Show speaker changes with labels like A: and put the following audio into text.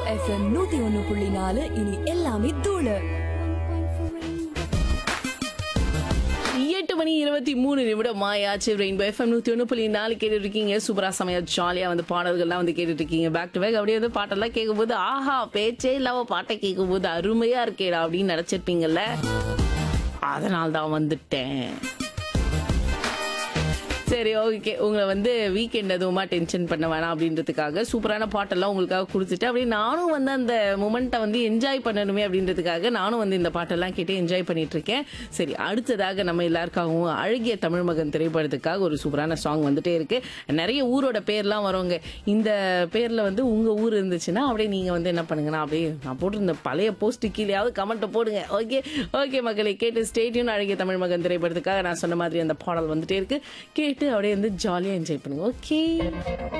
A: FM நூத்தி ஒண்ணு புள்ளி நாலு இனி எல்லாமே தூளு
B: எட்டு மணி இருபத்தி மூணு நிமிடம் ஆயாச்சு ரெயின்போ எஃப்எம் நூத்தி ஒன்று புள்ளி நாலு கேட்டுட்டு இருக்கீங்க சூப்பரா செமையா ஜாலியா வந்து பாடல்கள்லாம் வந்து கேட்டுட்டு இருக்கீங்க பேக் டு பேக் அப்படியே வந்து பாட்டெல்லாம் கேட்கும்போது ஆஹா பேச்சே இல்லாம பாட்டை கேட்கும்போது அருமையா இருக்கேடா அப்படின்னு நினைச்சிருப்பீங்கல்ல அதனால தான் வந்துட்டேன் சரி ஓகே உங்களை வந்து வீக்கெண்ட் எதுவுமா டென்ஷன் பண்ண வேணாம் அப்படின்றதுக்காக சூப்பரான பாட்டெல்லாம் உங்களுக்காக கொடுத்துட்டு அப்படியே நானும் வந்து அந்த மூமெண்ட்டை வந்து என்ஜாய் பண்ணணுமே அப்படின்றதுக்காக நானும் வந்து இந்த பாட்டெல்லாம் கேட்டு என்ஜாய் பண்ணிட்டு இருக்கேன் சரி அடுத்ததாக நம்ம எல்லாருக்காகவும் அழகிய தமிழ் மகன் திரைப்படத்துக்காக ஒரு சூப்பரான சாங் வந்துட்டே இருக்கு நிறைய ஊரோட பேர்லாம் வருவாங்க இந்த பேர்ல வந்து உங்க ஊர் இருந்துச்சுன்னா அப்படியே நீங்க வந்து என்ன பண்ணுங்கன்னா அப்படியே நான் போட்டிருந்த பழைய போஸ்ட் கீழேயாவது கமெண்ட்டை போடுங்க ஓகே ஓகே மக்களை கேட்டு ஸ்டேட்யூன் அழகிய தமிழ் மகன் திரைப்படத்துக்காக நான் சொன்ன மாதிரி அந்த பாடல் வந்துட்டே இருக்கு கேட்டு அப்படியே வந்து ஜாலியாக என்ஜாய் பண்ணுங்க ஓகே